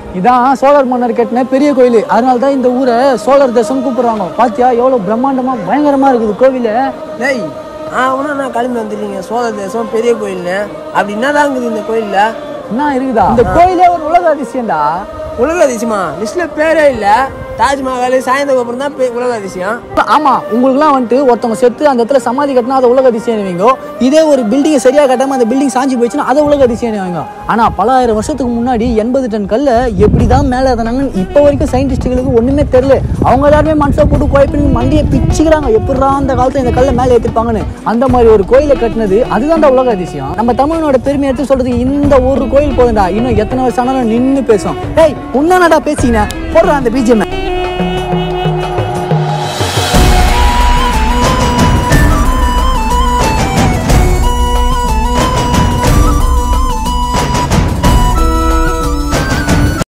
இதான் சோழர் மன்னர் கட்டின பெரிய கோயில் அதனால தான் இந்த ஊரை சோழர் தேசம் கூப்பிடுறாங்க பாத்தியா எவ்வளவு பிரம்மாண்டமா பயங்கரமா இருக்குது கோவில டேய் ஆ நான் கிளம்பி வந்துருக்கீங்க சோழ தேசம் பெரிய கோயில்னு அப்படி என்னதான் இருக்குது இந்த கோயில்ல என்ன இருக்குதா இந்த கோயிலே ஒரு உலக அதிசயம்டா உலக அதிசயமா லிஸ்ட்ல பேரே இல்ல தாஜ்மஹால் சாய்ந்த கோபுரம் தான் பே- உலக அதிசயம் ஆமா உங்களுக்குலாம் வந்துட்டு ஒருத்தவங்க செத்து அந்த இடத்துல சமாதி கட்டினா அதை உலக அதிசயம் வைங்க இதே ஒரு பில்டிங்கை சரியா கட்டாம அந்த பில்டிங் சாஞ்சி போயிடுச்சுன்னா அதை உலக அதிசயம் வைங்க ஆனா பல ஆயிரம் வருஷத்துக்கு முன்னாடி எண்பது டன் கல்ல எப்படிதான் மேல ஏறினாங்கன்னு இப்போ வரைக்கும் சயின்டிஸ்டுகளுக்கு ஒண்ணுமே தெரியல அவங்க எல்லாருமே மனசை போட்டு குழப்பின்னு மண்டியை பிச்சுக்கிறாங்க எப்படிடா அந்த காலத்துல இந்த கல்லை மேலே ஏற்றிருப்பாங்கன்னு அந்த மாதிரி ஒரு கோயிலை கட்டினது அதுதான் உலக அதிசயம் நம்ம தமிழனோட பெருமை எடுத்து சொல்றதுக்கு இந்த ஒரு கோயில் போதும்டா இன்னும் எத்தனை வருஷம் ஆனாலும் நின்று பேசும் டேய் உன்னடா பேசின போடுற அந்த பிஜிஎம்